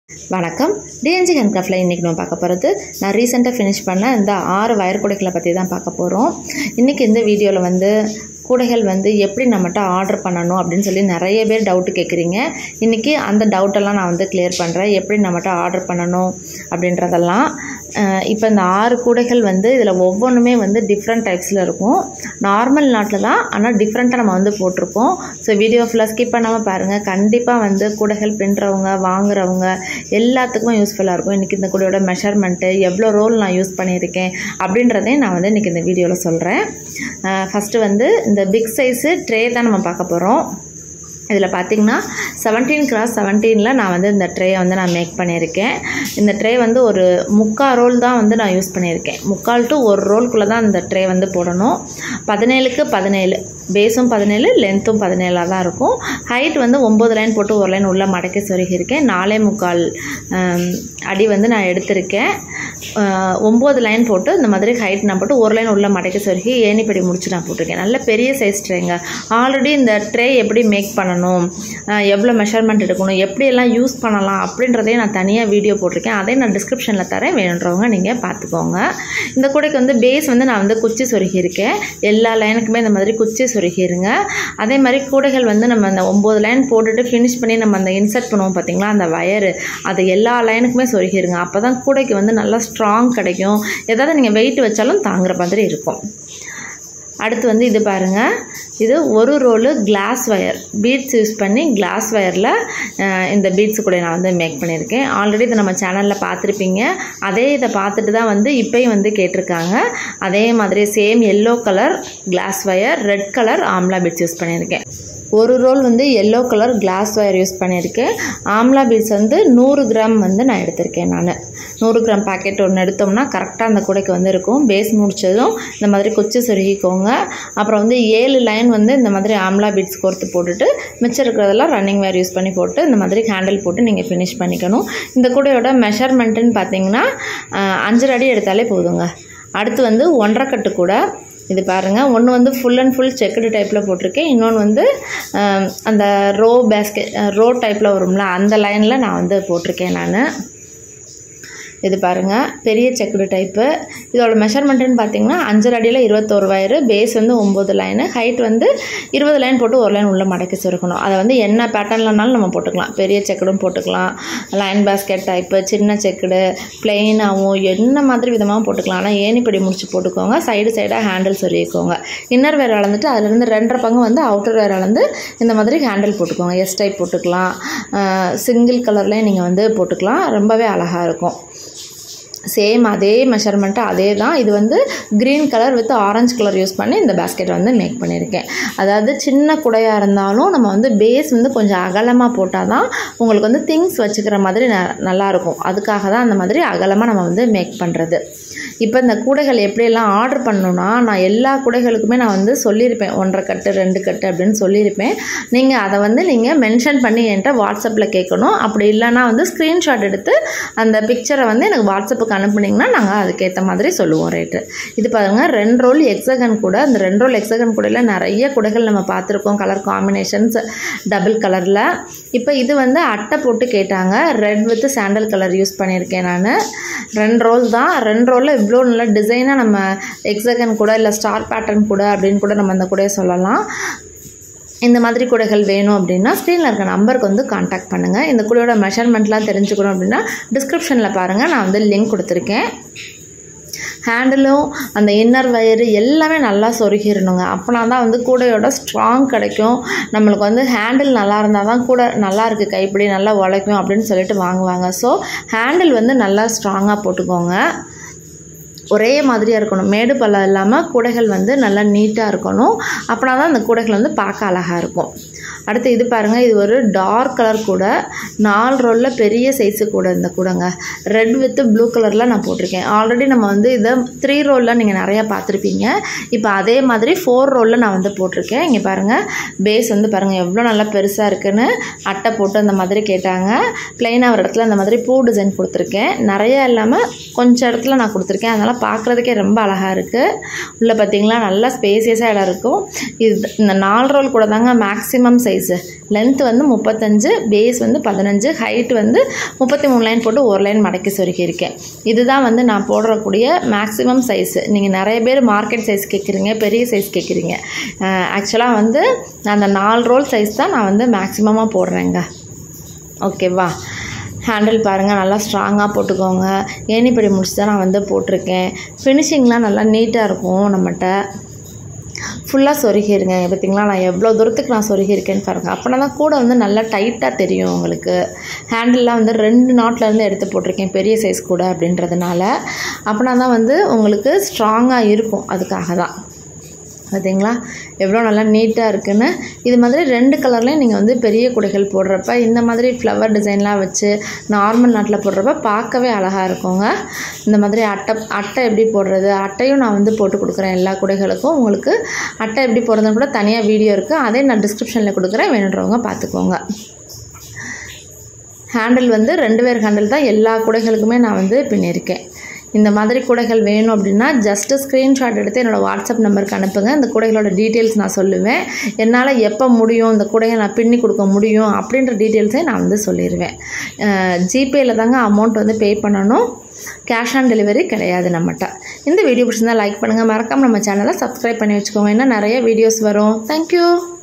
வணக்கம் டிஎன்ஜி ஹேண்ட்கிராஃப்டில் இன்றைக்கி நம்ம பார்க்க போகிறது நான் ரீசெண்டாக ஃபினிஷ் பண்ண இந்த ஆறு வயர் கூடைகளை பற்றி தான் பார்க்க போகிறோம் இன்றைக்கி இந்த வீடியோவில் வந்து கூடைகள் வந்து எப்படி நம்மகிட்ட ஆர்டர் பண்ணணும் அப்படின்னு சொல்லி நிறைய பேர் டவுட்டு கேட்குறீங்க இன்றைக்கி அந்த டவுட்டெல்லாம் நான் வந்து கிளியர் பண்ணுறேன் எப்படி நம்மகிட்ட ஆர்டர் பண்ணணும் அப்படின்றதெல்லாம் இப்போ இந்த ஆறு கூடைகள் வந்து இதில் ஒவ்வொன்றுமே வந்து டிஃப்ரெண்ட் டைப்ஸில் இருக்கும் நார்மல் நாட்டில் தான் ஆனால் டிஃப்ரெண்ட்டாக நம்ம வந்து போட்டிருக்கோம் ஸோ வீடியோ ஃபுல்லாக ஸ்கிப் பண்ணாமல் பாருங்கள் கண்டிப்பாக வந்து கூடைகள் பின்னுறவங்க வாங்குறவங்க எல்லாத்துக்குமே யூஸ்ஃபுல்லாக இருக்கும் இன்றைக்கி இந்த கூடையோட மெஷர்மெண்ட்டு எவ்வளோ ரோல் நான் யூஸ் பண்ணியிருக்கேன் அப்படின்றதையும் நான் வந்து இன்றைக்கி இந்த வீடியோவில் சொல்கிறேன் ஃபஸ்ட்டு வந்து இந்த பிக் சைஸு ட்ரே தான் நம்ம பார்க்க போகிறோம் இதில் பார்த்தீங்கன்னா செவன்டீன் கிராஸ் செவன்டீனில் நான் வந்து இந்த ட்ரேயை வந்து நான் மேக் பண்ணியிருக்கேன் இந்த ட்ரே வந்து ஒரு முக்கால் ரோல் தான் வந்து நான் யூஸ் பண்ணியிருக்கேன் முக்கால் டு ஒரு ரோல்குள்ளே தான் இந்த ட்ரே வந்து போடணும் பதினேழுக்கு பதினேழு பேஸும் பதினேழு லென்த்தும் பதினேழாக தான் இருக்கும் ஹைட் வந்து ஒம்பது லைன் போட்டு ஒரு லைன் உள்ளே மடக்கி சொருகியிருக்கேன் நாலே முக்கால் அடி வந்து நான் எடுத்திருக்கேன் ஒம்பது லைன் போட்டு இந்த மாதிரி ஹைட் நான் போட்டு ஒரு லைன் உள்ள மடக்கி சொருகி ஏணிப்படி முடிச்சு நான் போட்டிருக்கேன் நல்ல பெரிய சைஸ் ட்ரேங்க ஆல்ரெடி இந்த ட்ரே எப்படி மேக் பண்ணணும் எவ்வளோ மெஷர்மெண்ட் எடுக்கணும் எப்படியெல்லாம் யூஸ் பண்ணலாம் அப்படின்றதையும் நான் தனியாக வீடியோ போட்டிருக்கேன் அதையும் நான் டிஸ்கிரிப்ஷனில் தரேன் வேணுன்றவங்க நீங்கள் பார்த்துக்கோங்க இந்த கூடைக்கு வந்து பேஸ் வந்து நான் வந்து குச்சி சொருகியிருக்கேன் எல்லா லைனுக்குமே இந்த மாதிரி குச்சி சொருகிருங்க அதே மாதிரி கூடைகள் வந்து நம்ம அந்த ஒம்பது லைன் போட்டுட்டு ஃபினிஷ் பண்ணி நம்ம அந்த இன்சர்ட் பண்ணுவோம் பார்த்தீங்களா அந்த வயரு அது எல்லா லைனுக்குமே சொருகிருங்க அப்போ தான் கூடைக்கு வந்து நல்லா ஸ்ட்ராங் கிடைக்கும் ஏதாவது நீங்கள் வெயிட் வச்சாலும் தாங்குற மாதிரி இருக்கும் அடுத்து வந்து இது பாருங்கள் இது ஒரு roll glass wire beads use பண்ணி கிளாஸ் ஒயரில் இந்த பீட்ஸு கூட நான் வந்து மேக் பண்ணியிருக்கேன் ஆல்ரெடி இதை நம்ம சேனலில் பார்த்துருப்பீங்க அதே இதை பார்த்துட்டு தான் வந்து இப்போயும் வந்து கேட்டிருக்காங்க அதே மாதிரி same yellow colour glass wire red colour amla beads use பண்ணியிருக்கேன் ஒரு ரோல் வந்து yellow colour glass wire use பண்ணியிருக்கேன் ஆம்லா பீட்ஸ் வந்து நூறு கிராம் வந்து நான் எடுத்திருக்கேன் நான் நூறு கிராம் பாக்கெட் ஒன்று எடுத்தோம்னா கரெக்டாக அந்த கூடைக்கு வந்து இருக்கும் பேஸ் முடிச்சதும் இந்த மாதிரி குச்சி சொருகிக்கோங்க அப்புறம் வந்து ஏழு லைன் வந்து இந்த மாதிரி ஆம்லா பீட்ஸ் கோர்த்து போட்டுட்டு மிச்சம் இருக்கிறதெல்லாம் ரன்னிங் வேர் யூஸ் பண்ணி போட்டு இந்த மாதிரி ஹேண்டில் போட்டு நீங்கள் ஃபினிஷ் பண்ணிக்கணும் இந்த கூடையோட மெஷர்மெண்ட்டுன்னு பார்த்தீங்கன்னா அஞ்சரை அடி எடுத்தாலே போதுங்க அடுத்து வந்து ஒன்றரை கட்டு கூட இது பாருங்கள் ஒன்று வந்து ஃபுல் அண்ட் ஃபுல் செக்குடு டைப்பில் போட்டிருக்கேன் இன்னொன்று வந்து அந்த ரோ பேஸ்கெட் ரோ டைப்பில் வரும்ல அந்த லைனில் நான் வந்து போட்டிருக்கேன் நான் இது பாருங்கள் பெரிய செக்குடு டைப்பு இதோட மெஷர்மெண்ட்டுன்னு பார்த்தீங்கன்னா அஞ்சரை அடியில் இருபத்தோரு வயரு பேஸ் வந்து ஒம்பது லைனு ஹைட் வந்து இருபது லைன் போட்டு ஒரு லைன் உள்ளே மடக்கி சுருக்கணும் அதை வந்து என்ன பேட்டர்ன்லனாலும் நம்ம போட்டுக்கலாம் பெரிய செக்குடும் போட்டுக்கலாம் லைன் பேஸ்கெட் டைப்பு சின்ன செக்குடு பிளெயினாகவும் என்ன மாதிரி விதமாகவும் போட்டுக்கலாம் ஆனால் ஏணிப்படி முடிச்சு போட்டுக்கோங்க சைடு சைடாக ஹேண்டில் சொருகிக்கோங்க இன்னர் வேர் அளந்துட்டு அதுலேருந்து ரெண்டரை பங்கு வந்து அவுட்டர் வேர் அளந்து இந்த மாதிரி ஹேண்டில் போட்டுக்கோங்க எஸ் டைப் போட்டுக்கலாம் சிங்கிள் கலர்லேயும் நீங்கள் வந்து போட்டுக்கலாம் ரொம்பவே அழகாக இருக்கும் சேம் அதே மெஷர்மெண்ட்டு அதே தான் இது வந்து green colour with orange colour use பண்ணி இந்த பேஸ்கெட் வந்து மேக் பண்ணியிருக்கேன் அதாவது சின்ன குடையாக இருந்தாலும் நம்ம வந்து பேஸ் வந்து கொஞ்சம் அகலமாக போட்டால் தான் உங்களுக்கு வந்து திங்ஸ் வச்சுக்கிற மாதிரி ந நல்லாயிருக்கும் அதுக்காக தான் அந்த மாதிரி அகலமாக நம்ம வந்து மேக் பண்ணுறது இப்போ இந்த கூடைகள் எப்படியெல்லாம் ஆர்டர் பண்ணணுன்னா நான் எல்லா கூடைகளுக்குமே நான் வந்து சொல்லியிருப்பேன் ஒன்றரை கட்டு ரெண்டு கட்டு அப்படின்னு சொல்லியிருப்பேன் நீங்கள் அதை வந்து நீங்கள் மென்ஷன் பண்ணி என்கிட்ட வாட்ஸ்அப்பில் கேட்கணும் அப்படி இல்லைனா வந்து ஸ்க்ரீன்ஷாட் எடுத்து அந்த பிக்சரை வந்து எனக்கு வாட்ஸ்அப்புக்கு அனுப்புனீங்கன்னா நாங்கள் அதுக்கேற்ற மாதிரி சொல்லுவோம் ரேட்டு இது பாருங்கள் ரெண்டு ரோல் எக்ஸகன் கூட அந்த ரெண்டு ரோல் எக்ஸகன் கூடையில் நிறைய கூடைகள் நம்ம பார்த்துருக்கோம் கலர் காம்பினேஷன்ஸ் டபுள் கலரில் இப்போ இது வந்து அட்டை போட்டு கேட்டாங்க red with sandal colour use பண்ணியிருக்கேன் நான் ரெண்டு ரோல் தான் ரெண்டு ரோலில் இவ்வளோ நல்ல டிசைனாக நம்ம எக்ஸகன் கூட இல்லை ஸ்டார் பேட்டர்ன் கூட அப்படின்னு கூட நம்ம அந்த கூடையை சொல்லலாம் இந்த மாதிரி கூடைகள் வேணும் அப்படின்னா ஸ்க்ரீனில் இருக்க நம்பருக்கு வந்து காண்டாக்ட் பண்ணுங்கள் இந்த கூடையோட மெஷர்மெண்ட்லாம் தெரிஞ்சுக்கணும் அப்படின்னா டிஸ்கிரிப்ஷனில் பாருங்கள் நான் வந்து லிங்க் கொடுத்துருக்கேன் ஹேண்டிலும் அந்த இன்னர் வயரு எல்லாமே நல்லா சொருகிடணுங்க அப்போனா தான் வந்து கூடையோட ஸ்ட்ராங் கிடைக்கும் நம்மளுக்கு வந்து ஹேண்டில் நல்லா இருந்தால் தான் கூட நல்லா இருக்குது கைப்பிடி நல்லா உழைக்கும் அப்படின்னு சொல்லிட்டு வாங்குவாங்க ஸோ ஹேண்டில் வந்து நல்லா ஸ்ட்ராங்காக போட்டுக்கோங்க ஒரே மாதிரியாக இருக்கணும் மேடு பள்ளம் இல்லாமல் கூடைகள் வந்து நல்லா நீட்டாக இருக்கணும் அப்படின்னா தான் அந்த கூடைகள் வந்து பார்க்க அழகாக இருக்கும் அடுத்து இது பாருங்கள் இது ஒரு டார்க் கலர் கூட நாலு ரோலில் பெரிய சைஸு கூட இந்த கூடங்க ரெட் வித்து ப்ளூ கலரில் நான் போட்டிருக்கேன் ஆல்ரெடி நம்ம வந்து இதை த்ரீ ரோலில் நீங்கள் நிறையா பார்த்துருப்பீங்க இப்போ அதே மாதிரி ஃபோர் ரோலில் நான் வந்து போட்டிருக்கேன் இங்கே பாருங்கள் பேஸ் வந்து பாருங்கள் எவ்வளோ நல்லா பெருசாக இருக்குன்னு அட்டை போட்டு அந்த மாதிரி கேட்டாங்க பிளெயினாக ஒரு இடத்துல அந்த மாதிரி பூ டிசைன் கொடுத்துருக்கேன் நிறையா இல்லாமல் கொஞ்சம் இடத்துல நான் கொடுத்துருக்கேன் அதனால் பார்க்குறதுக்கே ரொம்ப அழகாக இருக்குது உள்ளே பார்த்தீங்களா நல்லா ஸ்பேசியஸாக இடம் இருக்கும் இது இந்த நாலு ரோல் கூட தாங்க மேக்ஸிமம் சைஸ் சைஸு லென்த் வந்து முப்பத்தஞ்சு பேஸ் வந்து பதினஞ்சு ஹைட் வந்து முப்பத்தி மூணு லைன் போட்டு ஒரு லைன் மடக்கி சொருக்கியிருக்கேன் இதுதான் வந்து நான் போடக்கூடிய மேக்ஸிமம் சைஸு நீங்கள் நிறைய பேர் மார்க்கெட் சைஸ் கேட்குறீங்க பெரிய சைஸ் கேட்குறீங்க ஆக்சுவலாக வந்து அந்த நாலு ரோல் சைஸ் தான் நான் வந்து மேக்ஸிமமாக போடுறேங்க ஓகேவா ஹேண்டில் பாருங்கள் நல்லா ஸ்ட்ராங்காக போட்டுக்கோங்க ஏணிப்படி முடிச்சு தான் நான் வந்து போட்டிருக்கேன் ஃபினிஷிங்லாம் நல்லா நீட்டாக இருக்கும் நம்மகிட்ட ஃபுல்லாக சொருகிருங்க பார்த்தீங்களா நான் எவ்வளோ தூரத்துக்கு நான் சொருகியிருக்கேன்னு பாருங்கள் அப்படின்னா தான் கூட வந்து நல்லா டைட்டாக தெரியும் உங்களுக்கு ஹேண்டில்லாம் வந்து ரெண்டு நாட்லேருந்து எடுத்து போட்டிருக்கேன் பெரிய சைஸ் கூட அப்படின்றதுனால அப்படின்னா தான் வந்து உங்களுக்கு ஸ்ட்ராங்காக இருக்கும் அதுக்காக தான் பார்த்தீங்களா எவ்வளோ நல்லா நீட்டாக இருக்குன்னு இது மாதிரி ரெண்டு கலர்லேயும் நீங்கள் வந்து பெரிய குடைகள் போடுறப்ப இந்த மாதிரி ஃப்ளவர் டிசைன்லாம் வச்சு நார்மல் நாட்டில் போடுறப்ப பார்க்கவே அழகாக இருக்குங்க இந்த மாதிரி அட்டை அட்டை எப்படி போடுறது அட்டையும் நான் வந்து போட்டு கொடுக்குறேன் எல்லா குடைகளுக்கும் உங்களுக்கு அட்டை எப்படி போடுறதுன்னு கூட தனியாக வீடியோ இருக்குது அதே நான் டிஸ்கிரிப்ஷனில் கொடுக்குறேன் வேணுன்றவங்க பார்த்துக்கோங்க ஹேண்டில் வந்து ரெண்டு பேர் ஹேண்டில் தான் எல்லா குடைகளுக்குமே நான் வந்து பின்னிருக்கேன் இந்த மாதிரி கூடைகள் வேணும் அப்படின்னா ஜஸ்ட்டு ஸ்க்ரீன்ஷாட் எடுத்து என்னோடய வாட்ஸ்அப் நம்பருக்கு அனுப்புங்க இந்த கூடைகளோட டீட்டெயில்ஸ் நான் சொல்லுவேன் என்னால் எப்போ முடியும் இந்த கூடையை நான் பின்னி கொடுக்க முடியும் அப்படின்ற டீட்டெயில்ஸையும் நான் வந்து சொல்லிடுவேன் ஜிபேயில் தாங்க அமௌண்ட் வந்து பே பண்ணணும் கேஷ் ஆன் டெலிவரி கிடையாது நம்மகிட்ட இந்த வீடியோ பிடிச்சிருந்தா லைக் பண்ணுங்கள் மறக்காமல் நம்ம சேனலை சப்ஸ்கிரைப் பண்ணி வச்சுக்கோங்க இன்னும் நிறைய வீடியோஸ் வரும் தேங்க்யூ